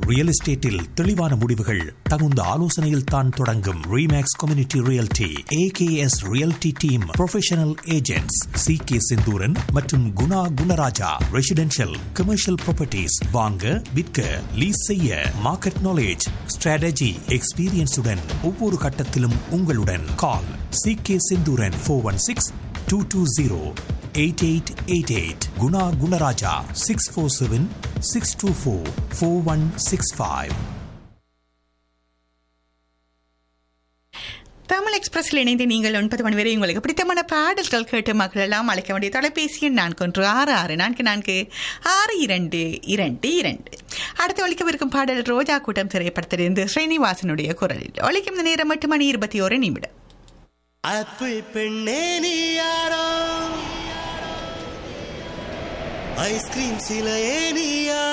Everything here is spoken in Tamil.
ரியல் எஸ்டேட்டில் தெளிவான முடிவுகள் தகுந்த ஆலோசனையில் தான் தொடங்கும் Remax community realty AKS realty team professional agents C K Senthuran மற்றும் Guna Gunaraja residential commercial properties வாங்க விற்க லீஸ் செய்ய மார்க்கெட் நாலேஜ் ஸ்ட்ராட்டஜி எக்ஸ்பீரியன்ஸுடன் ஒவ்வொரு கட்டத்திலும் உங்களுடன் call C K Senthuran four one six two two zero eight eight eight eight Guna Gunaraja six four seven six two four four one six five Tamil எக்ஸ்பிரஸில் இணைந்து நீங்கள் ஒன்பது மணி வரை உங்களுக்கு பிடித்தமான பாடல்கள் கேட்டு மக்கள் எல்லாம் அழைக்க வேண்டிய தொலைபேசி எண் நான்கு ஒன்று ஆறு ஆறு நான்கு நான்கு ஆறு இரண்டு இரண்டு இரண்டு அடுத்து ஒழிக்கவிருக்கும் பாடல் ரோஜா கூட்டம் திரைப்படத்திலிருந்து ஸ்ரீனிவாசனுடைய குரலில் ஒழிக்கும் இந்த நேரம் எட்டு மணி இருபத்தி ஒரு நிமிடம் ஆப்பிள் பெண்ணே நீ யாரோ ஐஸ்கிரீம் சிலையே நீ யாரோ